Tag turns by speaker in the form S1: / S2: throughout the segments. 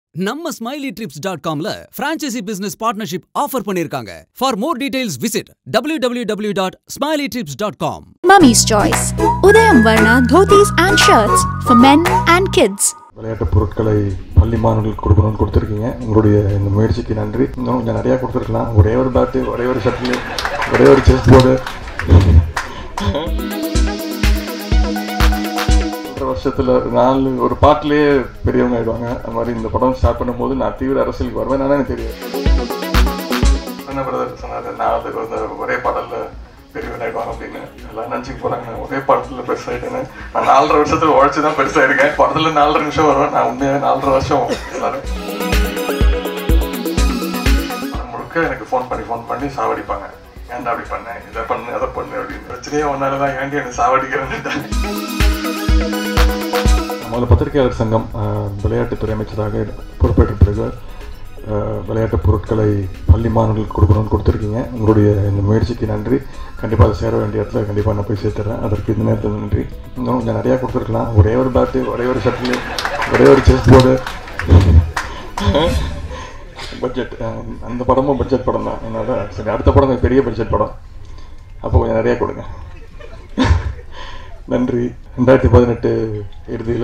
S1: நம்ம smiley trips dot காம்ல franchisee business partnership offer பண்ணிருக்காங்க for more details visit W W W dot smiley trips dot com
S2: Mummy's Choice. Udayam Varna dhotis and shirts for men and kids.
S3: விளையாட்டு பொருட்களை பள்ளி மாணவர்களுக்கு கொடுக்கணும்னு கொடுத்துருக்கீங்க உங்களுடைய இந்த முயற்சிக்கு நன்றி இன்னும் கொஞ்சம் நிறையா கொடுத்துருக்கலாம் ஒரே ஒரு பேட்டு ஒரே ஒரு ஷட்டில் ஒரே ஒரு செஸ் போர்டு ஒரு வருஷத்தில் நாலு ஒரு பாட்டிலேயே பெரியவங்க ஆயிடுவாங்க அது மாதிரி இந்த படம் ஸ்டார்ட் பண்ணும்போது நான் தீவிர அரசியலுக்கு வருவேன் எனக்கு தெரியும் என்ன பிரதர் சொன்னார் நான் வந்து வந்து ஒரே பாடலில் பெரியவன் ஆயிடுவாங்க அப்படின்னு எல்லாம் நினச்சிட்டு போகிறாங்க நான் ஒரே படத்தில் பெருசாகிட்டேன்னு நான் நாலரை வருஷத்துல உழைச்சி தான் பெருசாயிருக்கேன் படத்தில் நாலரை நிமிஷம் வருவேன் நான் உண்மையாக நாலரை வருஷம் எல்லாரும் படம் முழுக்க எனக்கு ஃபோன் பண்ணி ஃபோன் பண்ணி சாவடிப்பாங்க ஏன்டா அப்படி பண்ணேன் இதை பண்ணு அதை பண்ணு அப்படின்னு பிரச்சனையே ஒன்னால தான் ஏன்டி எனக்கு சாவடிக்கிறேன்னு முதல்ல பத்திரிகையாளர் சங்கம் அஹ், விளையாட்டுத்துறை அமைச்சராக பொறுப்பேற்ற பிறகு அஹ், விளையாட்டு பொருட்களை பள்ளி மாணவர்களுக்கு கொடுக்கணும்னு கொடுத்துருக்கீங்க உங்களுடைய இந்த முயற்சிக்கு நன்றி கண்டிப்பாக அதை சேர வேண்டிய இடத்துல கண்டிப்பாக நான் போய் சேர்த்துறேன் அதற்கு இந்த நேரத்தில் நன்றி இன்னும் கொஞ்சம் நிறையா கொடுத்துருக்கலாம் ஒரே ஒரு பேட்டு ஒரே ஒரு ஷட்டில் ஒரே ஒரு செஸ் போர்டு பட்ஜெட் அந்த படமும் பட்ஜெட் படம் தான் என்னோட சரி அடுத்த படம் கொஞ்சம் பெரிய பட்ஜெட் படம் அப்போ கொஞ்சம் நிறையா கொடுங்க நன்றி ரெண்டாயிரத்தி பதினெட்டு இறுதியில்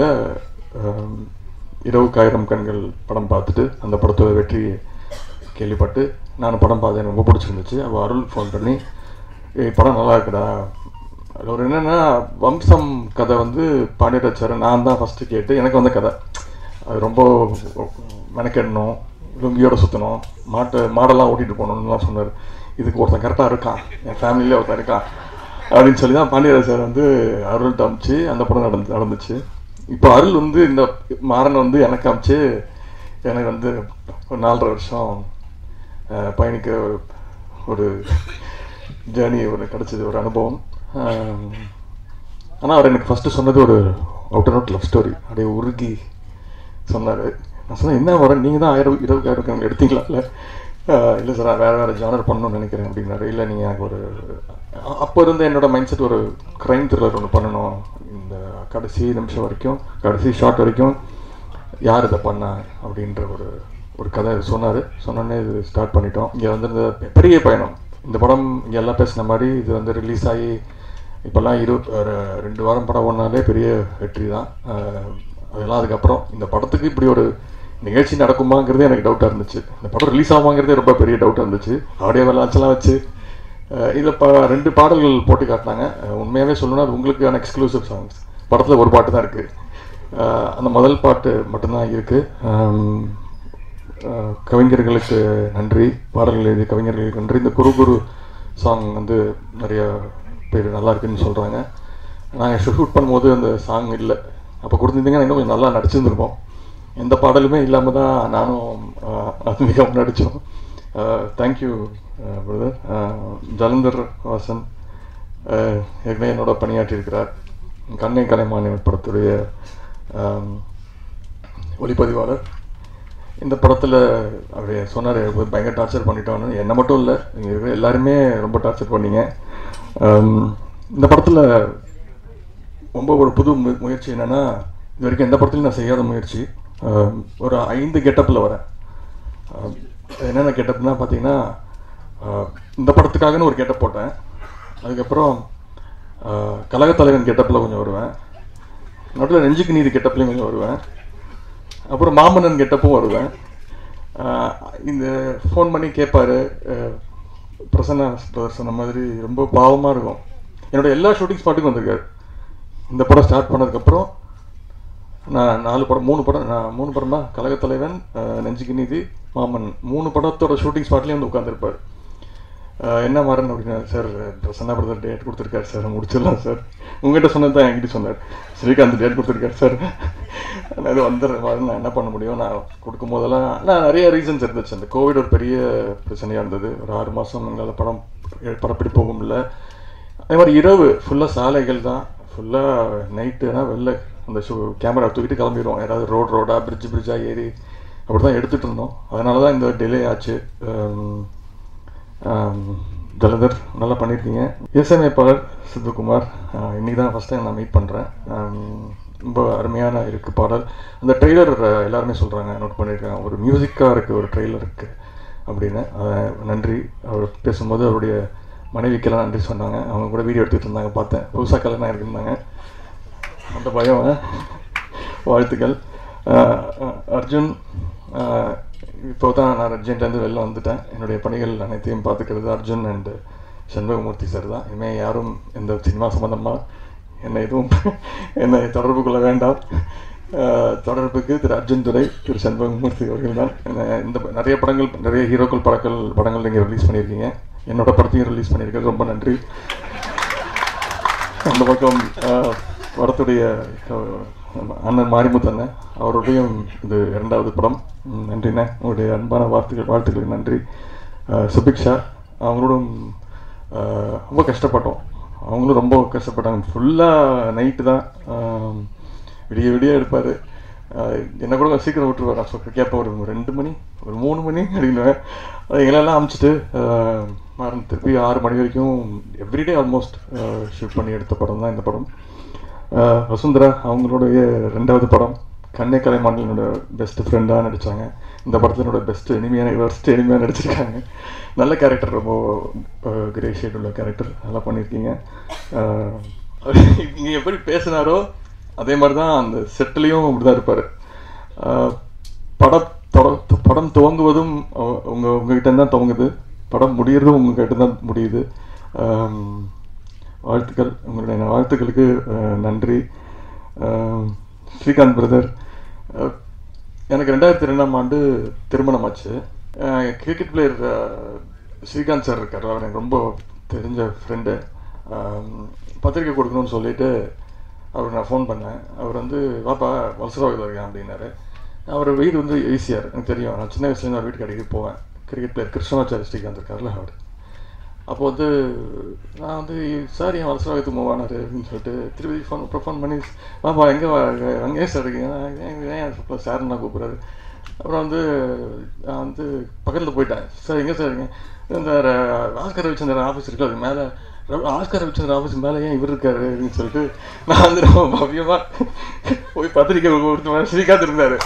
S3: இரவுக்காயிரம் கண்கள் படம் பார்த்துட்டு அந்த படத்தோட வெற்றி கேள்விப்பட்டு நான் படம் பார்த்தேன் எனக்கு ரொம்ப பிடிச்சிருந்துச்சு அப்போ அருள் ஃபோன் பண்ணி ஏய் படம் நல்லா இருக்குடா அதில் ஒரு என்னென்னா வம்சம் கதை வந்து பாண்டியராஜார் நான் தான் ஃபஸ்ட்டு கேட்டு எனக்கு வந்த கதை அது ரொம்ப மெனக்கெடணும் லுங்கியோட சுற்றணும் மாட்டை மாடெல்லாம் ஓட்டிகிட்டு போகணுன்னுலாம் சொன்னார் இதுக்கு ஒருத்தன் கரெக்டாக இருக்கான் என் ஃபேமிலியிலே ஒருத்தன் இருக்கான் அப்படின்னு சொல்லி தான் பாண்டியராஜ் சார் வந்து அருள் அமைச்சு அந்த படம் நடந்து நடந்துச்சு இப்போ அருள் வந்து இந்த மாறன் வந்து எனக்கு அமைச்சு எனக்கு வந்து ஒரு நாலரை வருஷம் அஹ், பயணிக்கிற ஒரு ஒரு ஜேர்னி ஒரு கிடச்சிது ஒரு அனுபவம் ஆனால் அவர் எனக்கு ஃபஸ்ட்டு சொன்னது ஒரு out and out love story அப்படியே உருகி சொன்னார் நான் சொன்னேன் என்ன வர நீங்கள் தான் ஆயிரம் இருபது ஆயிரம் எடுத்தீங்களா இல்லை இல்லை சார் நான் வேறு வேறு ஜானர் பண்ணணும்னு நினைக்கிறேன் அப்படின்னாரு இல்லை நீங்கள் எனக்கு ஒரு அ- அப்போ இருந்த என்னோட மைண்ட் செட் ஒரு க்ரைம் த்ரில்லர் ஒன்று பண்ணணும் இந்த கடைசி நிமிஷம் வரைக்கும் கடைசி ஷாட் வரைக்கும் யார் இதை பண்ணா அப்படின்ற ஒரு ஒரு கதை சொன்னார் சொன்னோன்னே இது ஸ்டார்ட் பண்ணிட்டோம் இங்கே வந்திருந்த பெ- பெரிய பயணம் இந்த படம் இங்கே எல்லாம் பேசின மாதிரி இது வந்து ரிலீஸ் ஆகி இப்போல்லாம் இரு ஒரு ரெண்டு வாரம் படம் ஓடினாலே பெரிய வெற்றி தான் அஹ் அதெல்லாம் அதுக்கப்புறம் இந்த படத்துக்கு இப்படி ஒரு நிகழ்ச்சி நடக்குமாங்கிறதே எனக்கு டவுட்டாக இருந்துச்சு இந்த படம் ரிலீஸ் ஆகுமாங்கிறதே ரொம்ப பெரிய டவுட்டாக இருந்துச்சு ஆடியோ லான்ச்லாம் வச்சு இதில் ப ரெண்டு பாடல்கள் போட்டு காட்டினாங்க அஹ் உண்மையாகவே சொல்லணும்னா அது உங்களுக்கான எக்ஸ்க்ளூசிவ் சாங்ஸ் படத்தில் ஒரு பாட்டு தான் இருக்குது அந்த முதல் பாட்டு மட்டும்தான் இருக்குது கவிஞர்களுக்கு நன்றி பாடல்கள் எழுதிய கவிஞர்களுக்கு நன்றி இந்த குரு குரு சாங் வந்து நிறைய பேர் நல்லா இருக்குன்னு சொல்கிறாங்க நாங்கள் ஷூட் பண்ணும்போது அந்த சாங் இல்லை அப்போ கொடுத்துருந்தீங்கன்னா இன்னும் கொஞ்சம் நல்லா நடிச்சிருந்துருப்போம் எந்த பாடலுமே இல்லாமல் தான் நானும் ஆத்மிகாவும் நடித்தோம் தேங்க்யூ பிரதர் ஜலந்தர் வாசன் அஹ், ஏற்கனவே என்னோட பணியாற்றியிருக்கிறார் கண்ணை கலைமானி படத்துடைய ஆம், ஒளிப்பதிவாளர் இந்த படத்தில் அவர் சொன்னார் பயங்கர டார்ச்சர் பண்ணிட்டோன்னு என்னை மட்டும் இல்லை இங்கே இருக்கிற எல்லாருமே ரொம்ப டார்ச்சர் பண்ணீங்க ஆம், இந்த படத்தில் ரொம்ப ஒரு புது மு- முயற்சி என்னென்னா இது வரைக்கும் எந்த படத்துலையும் நான் செய்யாத முயற்சி ஆம், ஒரு ஐந்து கெட்டப்பில் வரேன் ஆம், என்னென்ன கெட்டப்னா பார்த்தீங்கன்னா ஆ, இந்த படத்துக்காகன்னு ஒரு கெட்டப் போட்டேன் அதுக்கப்புறம் ஆ, கழகத்தலைவன் கெட்டப்பில் கொஞ்சம் வருவேன் நடுவில் நெஞ்சுக்கு நீதி கெட்டப்லையும் கொஞ்சம் வருவேன் அப்புறம் மாமன்னன் கெட்டப்பும் வருவேன் ஆஹ் இந்த ஃபோன் பண்ணி கேட்பாரு ஆஹ் பிரசன்னா பிரதர் சொன்ன மாதிரி ரொம்ப பாவமாக இருக்கும் என்னோட எல்லா ஷூட்டிங் ஸ்பாட்டுக்கும் வந்திருக்காரு இந்த படம் ஸ்டார்ட் பண்ணதுக்கப்புறம் நான் நாலு படம் மூணு படம் நான் மூணு படமா கழகத்தலைவன் ஆஹ் நெஞ்சுக்கு நீதி மாமன் மூணு படத்தோட ஷூட்டிங் ஸ்பாட்லேயும் வந்து உட்காந்துருப்பார் என்ன மாறன் அப்படின்னா சார் பிரசன்னா பிரதர் டேட் கொடுத்துருக்காரு சார் முடிச்சிடலாம் சார் உங்ககிட்ட சொன்னது தான் என்கிட்ட சொன்னார் ஸ்ரீகாந்த் டேட் கொடுத்துருக்காரு சார் நான் இது வந்துடுறேன் மாறன் நான் என்ன பண்ண முடியும் நான் கொடுக்கும் போதெல்லாம் நான் நிறைய ரீசன்ஸ் இருந்துச்சு அந்த கோவிட் ஒரு பெரிய பிரச்சனையாக இருந்தது ஒரு ஆறு மாதம் எங்களால் படம் படப்பிடிப்பு போக முடியல அதே மாதிரி இரவு ஃபுல்லாக சாலைகள் தான் ஃபுல்லாக நைட்டுனா வெளில அந்த ஷூ கேமரா தூக்கிட்டு கிளம்பிடுவோம் யாராவது ரோட் ரோடாக பிரிட்ஜ் பிரிட்ஜாக ஏறி அப்படி தான் எடுத்துகிட்டு இருந்தோம் அதனால தான் இந்த டிலே ஆச்சு ஆம், ஆம், ஜலதர் நல்லா பண்ணியிருக்கீங்க இசையமைப்பாளர் சித்துக்குமார் இன்னைக்கு தான் ஃபஸ்ட் டைம் நான் மீட் பண்ணுறேன் ரொம்ப அருமையான இருக்கு பாடல் அந்த ட்ரெய்லர் எல்லாருமே சொல்கிறாங்க நோட் பண்ணியிருக்காங்க ஒரு மியூசிக்காக இருக்குது ஒரு ட்ரெய்லர் இருக்குது அப்படின்னு அஹ், நன்றி அவர் பேசும்போது அவருடைய மனைவிக்கெல்லாம் நன்றி சொன்னாங்க அவங்க கூட வீடியோ எடுத்துகிட்டு இருந்தாங்க பார்த்தேன் புதுசாக கல்யாணம் ஆகிருந்தாங்க அந்த பயம் அஹ். வாழ்த்துக்கள் அஹ், அஹ், அர்ஜுன் இப்போ தான் நான் அர்ஜென்ட்லேருந்து வெளில வந்துட்டேன் என்னுடைய பணிகள் அனைத்தையும் பார்த்துக்கிறது அர்ஜுன் அண்டு சண்முகமூர்த்தி சார் தான் இனிமேல் யாரும் எந்த சினிமா சம்மந்தமாக என்னை எதுவும் என்னை தொடர்பு கொள்ள வேண்டாம் அஹ், தொடர்புக்கு திரு அர்ஜுன் துரை திரு சண்முகமூர்த்தி அவர்கள் தான் என்ன- இந்த ப- நிறைய படங்கள் நிறைய ஹீரோக்கள் படங்கள் படங்கள் நீங்கள் ரிலீஸ் பண்ணியிருக்கீங்க என்னோட படத்தையும் ரிலீஸ் பண்ணியிருக்கிறது ரொம்ப நன்றி அந்த பக்கம் அஹ், படத்துடைய அஹ், அண்ணன் மாரிமுத்து அண்ணன் அவருடையும் இது இரண்டாவது படம் ம், நன்றிண்ணே உங்களுடைய அன்பான வார்த்தைகள் வாழ்த்துக்களுக்கு நன்றி அஹ், சுபிக்ஷா அவங்களோடும் அஹ், ரொம்ப கஷ்டப்பட்டோம் அவங்களும் ரொம்ப கஷ்டப்பட்டாங்க ஃபுல்லாக நைட்டு தான் அஹ், விடிய விடிய எடுப்பார் என்ன கூட சீக்கிரம் விட்டுருவார் நான் சொல்ல கேட்பேன் ஒரு ரெண்டு மணி ஒரு மூணு மணி அப்படின்னுவேன் அது எங்களெல்லாம் அமுச்சிட்டு மறந்து திருப்பி ஆறு மணி வரைக்கும் எவ்ரிடே ஆல்மோஸ்ட் ஷூட் பண்ணி எடுத்த படம் தான் இந்த படம் அஹ், வசுந்தரா அவங்களுடைய ரெண்டாவது படம் கண்ணே கலைமான் என்னோட பெஸ்ட் ஃப்ரெண்டாக நடித்தாங்க இந்த படத்தில் என்னோட பெஸ்ட் இனிமையான வெஸ்ட் இனிமையாக நடிச்சிருக்காங்க நல்ல கேரக்டர் ரொம்ப கிரே ஷேட் உள்ள கேரக்டர் நல்லா பண்ணியிருக்கீங்க நீங்கள் எப்படி பேசினாரோ அதே மாதிரி தான் அந்த செட்டிலையும் அப்படி தான் இருப்பார் படம் தொட- படம் துவங்குவதும் அவ- உங்க உங்ககிட்ட தான் துவங்குது படம் முடியறதும் உங்ககிட்ட தான் முடியுது ஆம், வாழ்த்துக்கள் உங்களுடைய வாழ்த்துக்களுக்கு அஹ், நன்றி ஆம், ஸ்ரீகாந்த் பிரதர் எனக்கு ரெண்டாயிரத்தி ரெண்டாம் ஆண்டு திருமணம் ஆச்சு கிரிக்கெட் பிளேயர் ஸ்ரீகாந்த் சார் இருக்கார் அவர் எனக்கு ரொம்ப தெரிஞ்ச ஃப்ரெண்டு பத்திரிக்கை கொடுக்கணும்னு சொல்லிட்டு அவர் நான் ஃபோன் பண்ணேன் அவர் வந்து வாப்பா வலசராவில் இருக்கேன் அப்படின்னாரு அவர் வீடு வந்து ஈஸியார் எனக்கு தெரியும் நான் சின்ன வயசுலேருந்து அவர் வீட்டுக்கு அடிக்கடி போவேன் கிரிக்கெட் பிளேயர் கிருஷ்ணமாச்சாரி ஸ்ரீகாந்த் இருக்கார்ல அவர் அப்போ வந்து நான் வந்து சார் என் வலசராகத்துக்கு மூவ் ஆனார் அப்படின்னு சொல்லிட்டு திருப்பதி ஃபோன் அப்புறம் ஃபோன் பண்ணி வாப்பா எங்கே அங்கேயே சார் இருக்கீங்க "ஏன் ஏன் சார் நான் கூப்பிட்றாரு அப்புறம் வந்து நான் வந்து பக்கத்தில் போயிட்டேன் சார் எங்கே சார் இருக்கீங்க இந்த ர- ஆஸ்கர் ரவிச்சந்திரன் ஆஃபீஸ் இருக்கு அது மேலே ஆஸ்கர் ரவிச்சந்திரன் ஆஃபீஸ் மேலே ஏன் இவர் இருக்காரு அப்படின்னு சொல்லிட்டு நான் வந்து ரொம்ப பவ்யமாக போய் பத்திரிக்கை கொடுத்த மாதிரி ஸ்ரீகாந்த் இருந்தார்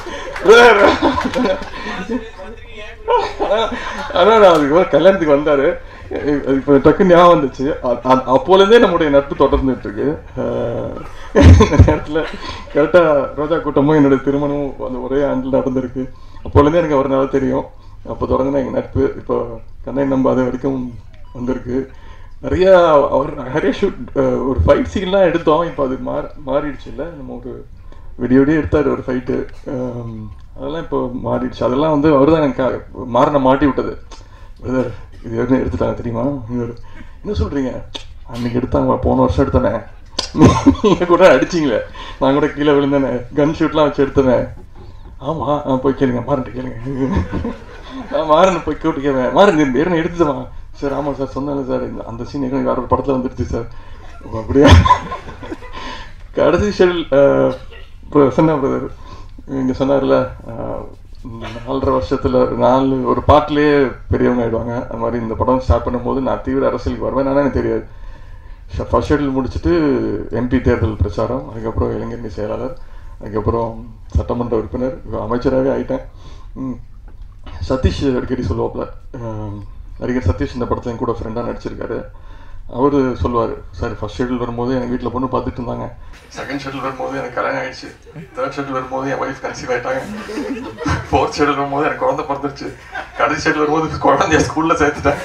S3: அதான் நான் அதுக்கு அப்புறம் கல்யாணத்துக்கு வந்தாரு அஹ் இப்போ டக்குன்னு ஞாபகம் வந்துச்சு அ- அ- அப்போலேருந்தே நம்முடைய நட்பு தொடர்ந்துட்டு இருக்கு அஹ் இந்த நேரத்தில் கரெக்டாக ரோஜா கூட்டமும் என்னுடைய திருமணமும் அந்த ஒரே ஆண்டில் நடந்திருக்கு அப்போலேருந்தே எனக்கு ஒரு நாள் தெரியும் அப்போ தொடங்கின எங்கள் நட்பு இப்போ கண்ணை நம்பாத வரைக்கும் வந்திருக்கு நிறைய அவர் நிறைய ஷூட் ஒரு ஃபைட் சீன்லாம் எடுத்தோம் இப்போ அது மாற மாறிடுச்சு இல்லை நம்ம ஒரு விடிய விடிய எடுத்தார் ஒரு ஃபைட்டு அதெல்லாம் இப்போ மாறிடுச்சு அதெல்லாம் வந்து அவர் தான் எனக்கு கா- மாறின மாட்டி விட்டது பிரதர் இது என்ன எடுத்துட்டாங்க தெரியுமா இவர் என்ன சொல்கிறீங்க அன்னைக்கு எடுத்தாங்க போன வருஷம் எடுத்தானே நீங்கள் கூட அடிச்சிங்களே நான் கூட கீழே விழுந்தேனே கன் ஷூட்லாம் வச்சு எடுத்தேனே ஆமாம் ஆ போய் கேளுங்க மாறன்ட்டு கேளுங்க நான் மாறன் போய் கூட்டு கேட்பேன் மாறன் இந்த பேர் எடுத்துதமா சார் ஆமாம் சார் சொன்னால சார் இந்த அந்த சீன் எங்கே வேற ஒரு படத்தில் வந்துடுச்சு சார் ஓ, அப்படியா கடைசி ஷெடியூல் பிரசன்னா பிரதர் இங்கே சொன்னார்ல அஹ், நாலரை வருஷத்தில் நாலு ஒரு பாட்டிலேயே பெரியவங்க ஆயிடுவாங்க அது மாதிரி இந்த படம் ஸ்டார்ட் பண்ணும்போது நான் தீவிர அரசியலுக்கு வருவேன் எனக்கு தெரியாது ஃபர்ஸ்ட் ஷெடியூல் முடிச்சுட்டு எம்பி தேர்தல் பிரச்சாரம் அதுக்கப்புறம் இளைஞரணி செயலாளர் அதுக்கப்புறம் சட்டமன்ற உறுப்பினர் இப்ப அமைச்சராகவே ஆயிட்டேன் ம். சதீஷ் அடிக்கடி சொல்லுவாப்புல அஹ், நடிகர் சதீஷ் இந்த படத்துல என் கூட ஃப்ரெண்டாக நடிச்சிருக்காரு அவர் சொல்லுவார் சார் ஃபர்ஸ்ட் ஷெடியூல் வரும்போது எங்கள் வீட்டில் பொண்ணு பார்த்துட்டு இருந்தாங்க செகண்ட் ஷெடியூல் வரும்போது எனக்கு கல்யாணம் ஆயிடுச்சு தேர்ட் ஷெடியூல் வரும்போது என் ஒய்ஃப் கன்சீவ் ஆயிட்டாங்க ஃபோர்த் ஷெடியூல் வரும்போது எனக்கு குழந்தை பிறந்துருச்சு கடைசி ஷெடியூல் வரும்போது குழந்தைய ஸ்கூலில் சேர்த்துட்டேன்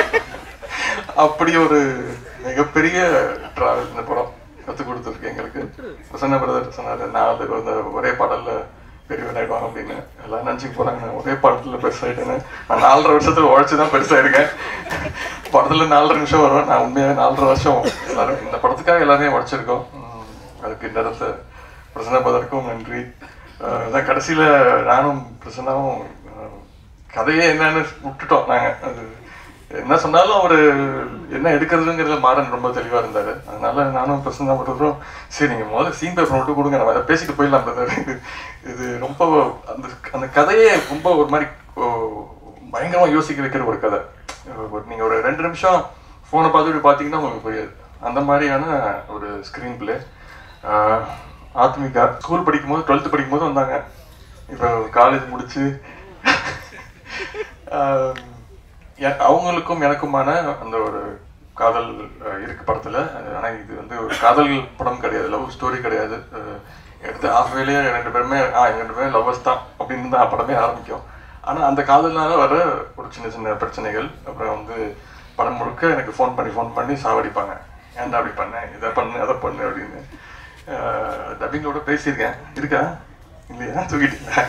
S3: அப்படி ஒரு மிகப்பெரிய டிராவல் இந்த படம் கற்றுக் கொடுத்துருக்கு எங்களுக்கு பிரசன்ன பிரதர் சொன்னார் நான் அது அந்த ஒரே பாடல்ல பெரியவன் ஆயிடுவாங்க அப்படின்னு எல்லாம் நினச்சிக்க போறாங்க நான் ஒரே பாடத்துல பெருசாயிட்டேன்னு நான் நாலரை வருஷத்துல உழைச்சு தான் பெருசாயிருக்கேன் படத்துல நாலரை நிமிஷம் வருவேன் நான் உண்மையாக நாலரை வருஷம் எல்லாரும் இந்த படத்துக்காக எல்லாரையும் உழைச்சிருக்கோம் உம், அதுக்கு இந்த இடத்துல பிரசன்ன பிரதருக்கும் நன்றி அஹ் அதான் கடைசியில நானும் பிரசன்னாவும் அஹ், கதையே என்னன்னு விட்டுட்டோம் நாங்க அது என்ன சொன்னாலும் அவரு என்ன எடுக்கிறதுங்கிறதுல மாறன் ரொம்ப தெளிவா இருந்தாரு அதனால நானும் பிரசன்னா பண்ணுறோம் சரி நீங்க முதல்ல சீன் பேப்பர் மட்டும் கொடுங்க நம்ம அதை பேசிட்டு போயிடலாம் brother. இது இது ரொம்ப அந்த அந்த கதையே ரொம்ப ஒரு மாதிரி ஓ, பயங்கரமா யோசிக்க வைக்கிற ஒரு கதை ஒரு- நீங்க ஒரு ரெண்டு நிமிஷம் போனை பார்த்துட்டு பார்த்தீங்கன்னா உங்களுக்கு புரியாது அந்த மாதிரியான ஒரு ஸ்க்ரீன் பிளே ஆத்மிகா ஸ்கூல் படிக்கும்போது டுவெல்த்து படிக்கும்போது வந்தாங்க இப்போ காலேஜ் முடிச்சு ஆஹ், எ- அவங்களுக்கும் எனக்குமான அந்த ஒரு காதல் அஹ், இருக்கு படத்துல ஆனா இது வந்து ஒரு காதல் படம் கிடையாது லவ் ஸ்டோரி கிடையாது அஹ், எடுத்து ஆஃப் வேலையே ரெண்டு பேருமே ஆ எங்க ரெண்டு பேரும் லவ்வர்ஸ் தான் அப்படின்னு தான் படமே ஆரம்பிக்கும் ஆனா அந்த காதல்னால வர ஒரு சின்ன சின்ன பிரச்சனைகள் அப்புறம் வந்து படம் முழுக்க எனக்கு ஃபோன் பண்ணி ஃபோன் பண்ணி சாவடிப்பாங்க ஏன்டா அப்படி பண்ணேன் இதை பண்ணு அதை பண்ணு அப்படின்னு டப்பிங்கோட பேசியிருக்கேன் இருக்கா இல்லையா தூக்கிட்டீங்களா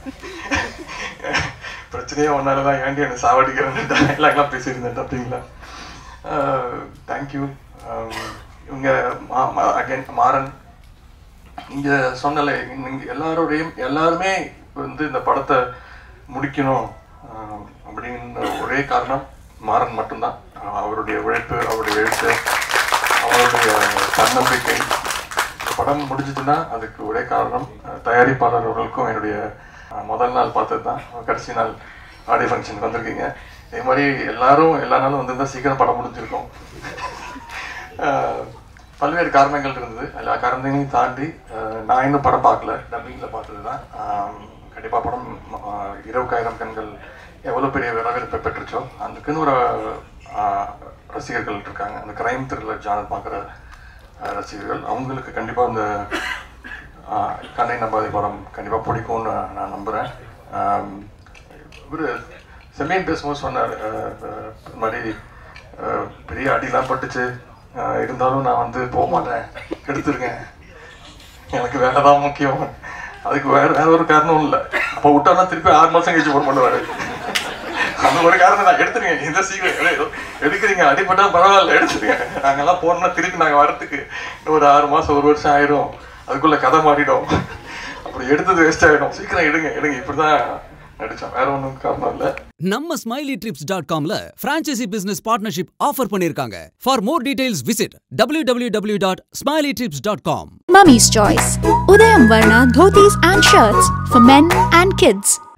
S3: பிரச்சனையே ஒன்னால தான் ஏன்டி என்ன சாவடிக்கிறேன்னு டைலாக்லாம் பேசியிருந்தேன் அப்படிங்களா தேங்க்யூ இவங்க அகைன் மாறன் இங்க சொன்னல இங்க எல்லாரோடையும் எல்லாருமே வந்து இந்த படத்தை முடிக்கணும் ஆஹ், அப்படின்னு ஒரே காரணம் மாறன் மட்டும்தான் ஆஹ், அவருடைய உழைப்பு அவருடைய எழுத்து அவருடைய தன்னம்பிக்கை இந்த படம் முடிஞ்சதுன்னா அதுக்கு ஒரே காரணம் அஹ், தயாரிப்பாளர் அவர்களுக்கும் என்னுடைய அஹ், முதல் நாள் பார்த்தது தான் கடைசி நாள் ஆடியோ ஃபங்க்ஷனுக்கு வந்திருக்கீங்க இதே மாதிரி எல்லாரும் எல்லா நாளும் வந்திருந்தா சீக்கிரம் படம் முடிஞ்சிருக்கும் அஹ், பல்வேறு காரணங்கள் இருந்தது எல்லா காரணங்களையும் தாண்டி அஹ், நான் இன்னும் படம் பார்க்கல டப்பிங்கில் பார்த்தது தான் கண்டிப்பாக படம் அஹ், இரவுக்காயிரம் கண்கள் எவ்வளோ பெரிய வரவேற்பை பெற்றுச்சோ அதுக்குன்னு ஒரு அஹ், ரசிகர்கள் இருக்காங்க அந்த கிரைம் த்ரில்லர் ஜானர் பார்க்குற ரசிகர்கள் அவங்களுக்கு கண்டிப்பாக இந்த அஹ், கண்ணை நம்பாதை படம் கண்டிப்பாக பிடிக்கும்னு நான் நம்புகிறேன் இவர் செம்மீன் பேசும்போது சொன்னார் இந்த மாதிரி அஹ், பெரிய அடிலாம் பட்டுச்சு அஹ், இருந்தாலும் நான் வந்து போக மாட்டேன் எடுத்துருக்கேன் எனக்கு வேலை தான் முக்கியம் அதுக்கு வேற வேற ஒரு காரணமும் இல்லை அப்போ விட்டாலும் திருப்பி ஆறு மாதம் கழிச்சு போட பண்ணுவாரு அந்த ஒரு காரணம் நான் எடுத்துருங்க இந்த சீக்கிரம் எடுக்கிறீங்க அடிப்பட்டா பரவாயில்ல எடுத்துருங்க நாங்கெல்லாம் போனோம்னா திருப்பி நாங்கள் வரத்துக்கு இன்னும் ஒரு ஆறு மாதம் ஒரு வருஷம் ஆயிடும் அதுக்குள்ள கதை மாறிடும் அப்படி எடுத்தது வேஸ்ட் ஆகிடும் சீக்கிரம் எடுங்க எடுங்க இப்படி தான் நடித்தோம் வேற ஒன்றும் காரணம் இல்லை
S1: நம்ம ஸ்மைலி ட்ரிப்ஸ் டாட் காம்ல பிரான்ச்சைசி பிசினஸ் பார்ட்னர்ஷிப் ஆஃபர் பண்ணிருக்காங்க for more details visit W W W dot smiley trips dot com
S2: Mummy's Choice. Udayam Varna dhotis and shirts for men and kids.